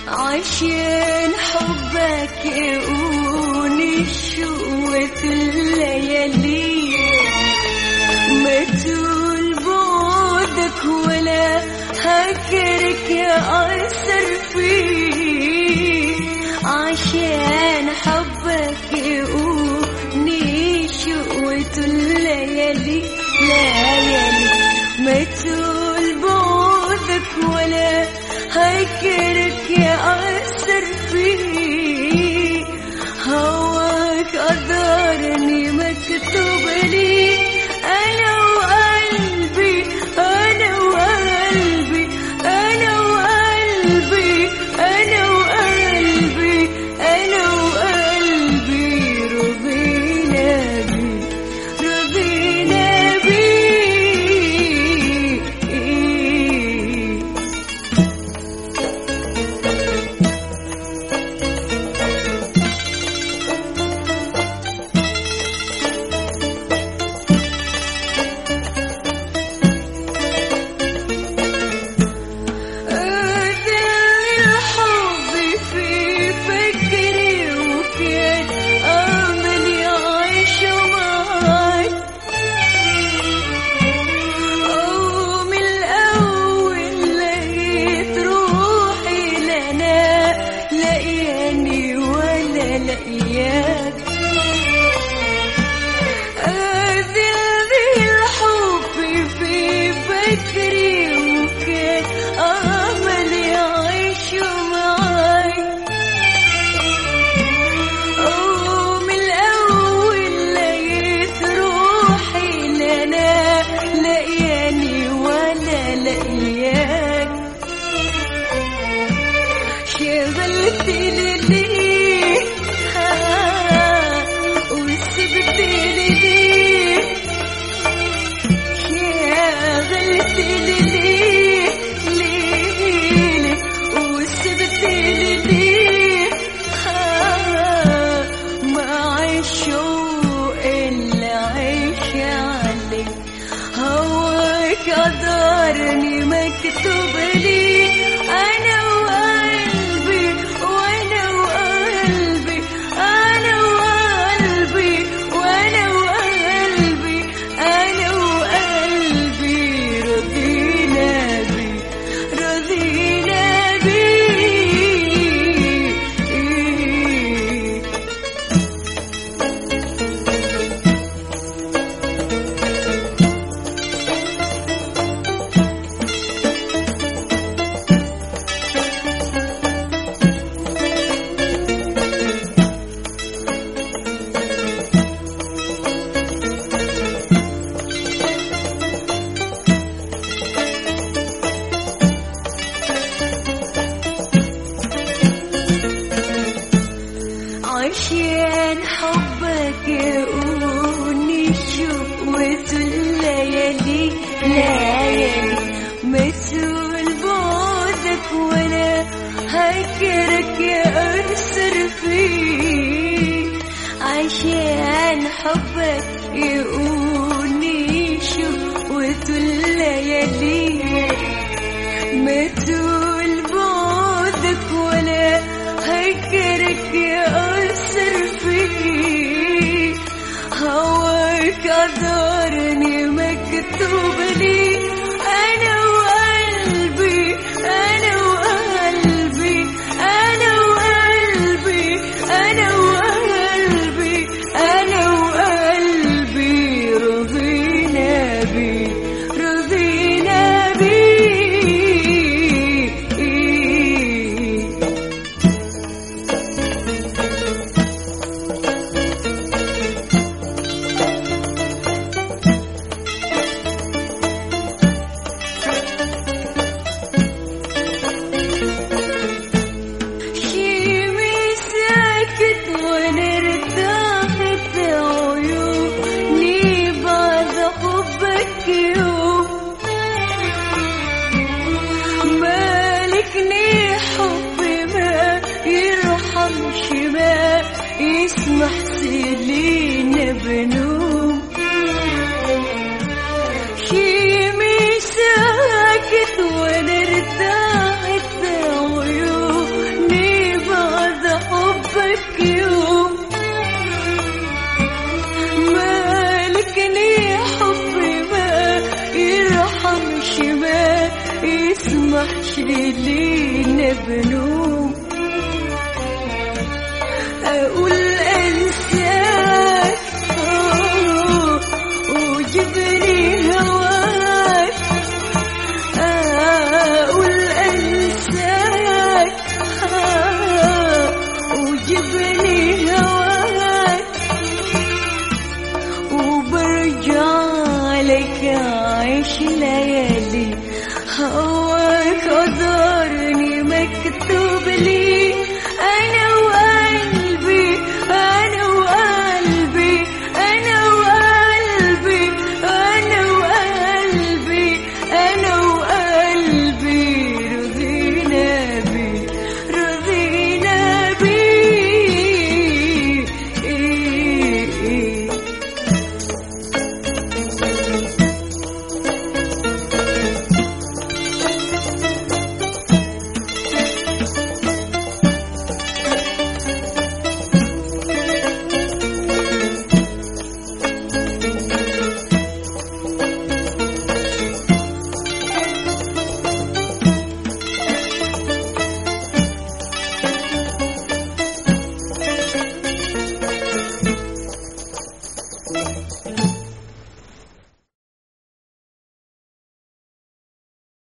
عشان حبك يقوني شوة الليالي ما تقول بعدك ولا هكرك يأثر فيه عشان حبك يقوني شوة الليالي ليالي ما تقول بعدك ولا هيكرك يأثر فيه هواك قدرني مكتوب لي أنا وقلبي أنا وقلبي أنا وقلبي أنا وقلبي أنا وقلبي رضينا بيه رضينا بيه أذل الحب في فكري وكان أمل يعيش معاك أو من الأول لقيت روحي لنا لقياني ولا لقياك أذل الحب في فكري وكان أمل يعيش معاي أو من الأول لقيت روحي لنا لقياني ولا لقياك شغلت لي ليه آه، وسبت لي ليه شغلت لي ليه ليه ليه وسبت لي ليه آه، مع الشوق اللي عايش عليه هواك قدرني مكتوب لي انا وقلبي وانا وقلبي انا وقلبي وانا وقلبي انا وقلبي رضينا بيه رضينا بيه عشان حبك يقوني شوة الليالي ليالي مسؤول بعدك ولا هكرك يأثر فيه عشان حبك يقوني شوة الليالي متول بعدك ولا هيكرك يأثر فيه هواك قدرني مكتوب لي أنا وقلبي أنا وقلبي أنا وقلبي أنا وقلبي أنا وقلبي رضينا بيه رضينا بيه شيمي ساكت وانا ارتاحت عيوني بعد حبك يوم مالكني حب ما يرحمش ما يسمح سلينا بنوم شيمي ساكت وانا ارتاحت عيوني ليلي بنوم أقول